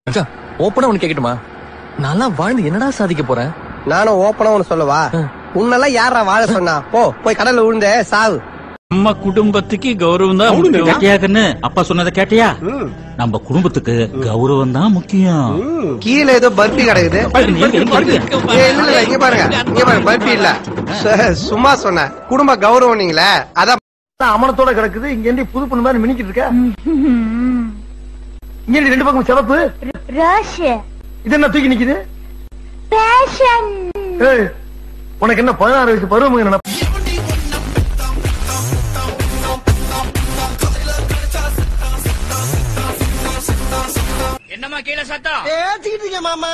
மச்சான் ஓப்பனா ஒண்ணு கேக்கட்டுமா நான்லாம் வாழ்ந்து என்னடா சாதிக்க போறேன் நானும் ஓப்பனா ஒண்ணு சொல்லவா உன்னெல்லாம் யாரா வாழ சொன்னா போ போய் கடல்ல விழுந்த சாவு நம்ம குடும்பத்துக்கு கௌரவம் தான் முக்கியம் கேட்டியா கண்ணு அப்பா சொன்னதை கேட்டியா நம்ம குடும்பத்துக்கு கௌரவம் தான் முக்கியம் கீழே ஏதோ பர்பி கிடக்குது எங்க, எங்க, எங்க? ஏய், இல்ல இல்ல இங்க பாருங்க இங்க பாருங்க பர்பி இல்ல சு- சும்மா சொன்னேன் குடும்ப கௌரவம் நீங்களே அதான் அமனத்தோட கிடக்குது இங்க இருந்து புது பொண்ணு மாதிரி மினிக்கிட்டு இருக்க இங்க இருந்து ரெண்டு பக்கம் சிவப்பு ரஷ் இது என்ன தூக்கி நிக்குது பேஷன் ஏய் உனக்கு என்ன பதினாறு வயசு பருவம் என்ன என்னம்மா கீழே சத்தம் பேசிக்கிட்டு மாமா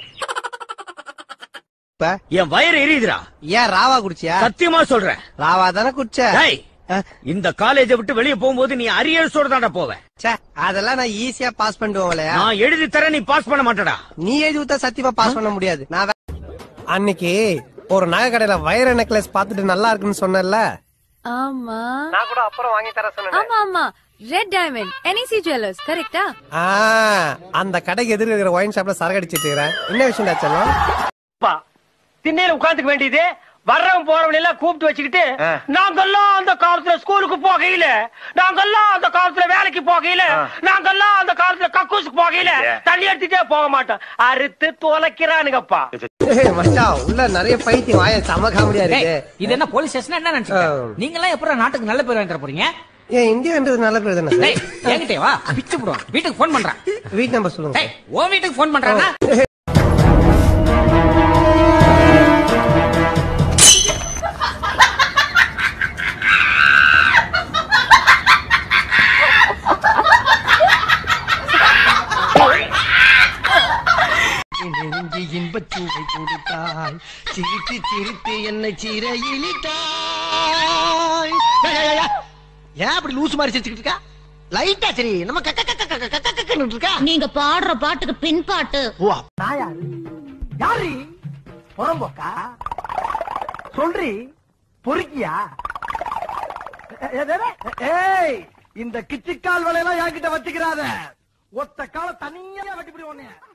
இப்ப என் வயிறு எரியுதுடா ஏன் ராவா குடிச்சியா சத்தியமா சொல்றேன் ராவா தானே குடிச்ச டேய் இந்த காலேஜை விட்டு வெளிய போகும்போது நீ அரியர்ஸோட தான்டா போவ ச்சே, அதெல்லாம் நான் ஈஸியா பாஸ் பண்ணிடுவோம்லையா நான் எழுதி தரேன் நீ பாஸ் பண்ண மாட்டடா நீ எழுதி விட்டா சத்தியமா பாஸ் பண்ண முடியாது நான் வே- அன்னைக்கு ஒரு நகை கடையில வைர நெக்லஸ் பார்த்துட்டு நல்லா இருக்குன்னு சொன்னேன்ல ஆமா நான் கூட அப்புறம் வாங்கி தர சொன்னேன் ஆமா ஆமா ரெட் டைமண்ட் என்இசி ஜுவல்லர்ஸ் கரெக்டா ஆ, அந்த கடைக்கு எதிர இருக்கிற ஒயின் ஷாப்ல சரக்கு அடிச்சிட்டு இருக்கிறேன் என்ன விஷயம் செல்லம் திண்ணையில உட்காந்துக்க வேண்டியது வர்றவன் போறவன் எல்லாம் கூப்பிட்டு வச்சுக்கிட்டு நாங்கெல்லாம் அந்த காலத்துல ஸ்கூலுக்கு போகையில நாங்கெல்லாம் அந்த காலத்துல வேலைக்கு போகையில நாங்கெல்லாம் அந்த காலத்துல கக்கூசுக்கு போகையில தண்ணி எடுத்துட்டே போக மாட்டோம் அறுத்து தொலைக்கிறானுங்கப்பா ஏய், மச்சான் உள்ள நிறைய பைத்தியம் வாய செம காமெடியா இருக்கு இது என்ன போலீஸ் ஸ்டேஷன் என்ன நினைச்சீங்க நீங்க எல்லாம் எப்படி நாட்டுக்கு நல்ல பேர் வாங்கி தர போறீங்க ஏன் இந்தியான்றது நல்ல பேர் தானே டேய் என்கிட்டே வா பிச்சு போடுவோம் வீட்டுக்கு ஃபோன் பண்றேன் வீட் நம்பர் சொல்லுங்க டேய் உன் வீட்டுக்கு ஃபோன் பண்றானா நெருங்கி இன்பச்சூடை கொடுத்தாய் சிரித்து சிரித்து என்னை சிறையிலிட்டாய் ஏன் அப்படி லூசு மாதிரி சிரிச்சுக்கிட்டு இருக்கா லைட்டா சரி நம்ம கக்க கக்க கக்க கக்க கக்கன்னு இருக்கா நீங்க பாடுற பாட்டுக்கு பின்பாட்டு யாரு புறம்போக்கா சொல்றி பொறுக்கியா ஏய் இந்த கிச்சிக்கால் வலையெல்லாம் என்கிட்ட வச்சுக்கிறாத ஒத்த கால தனியா வெட்டி உடனே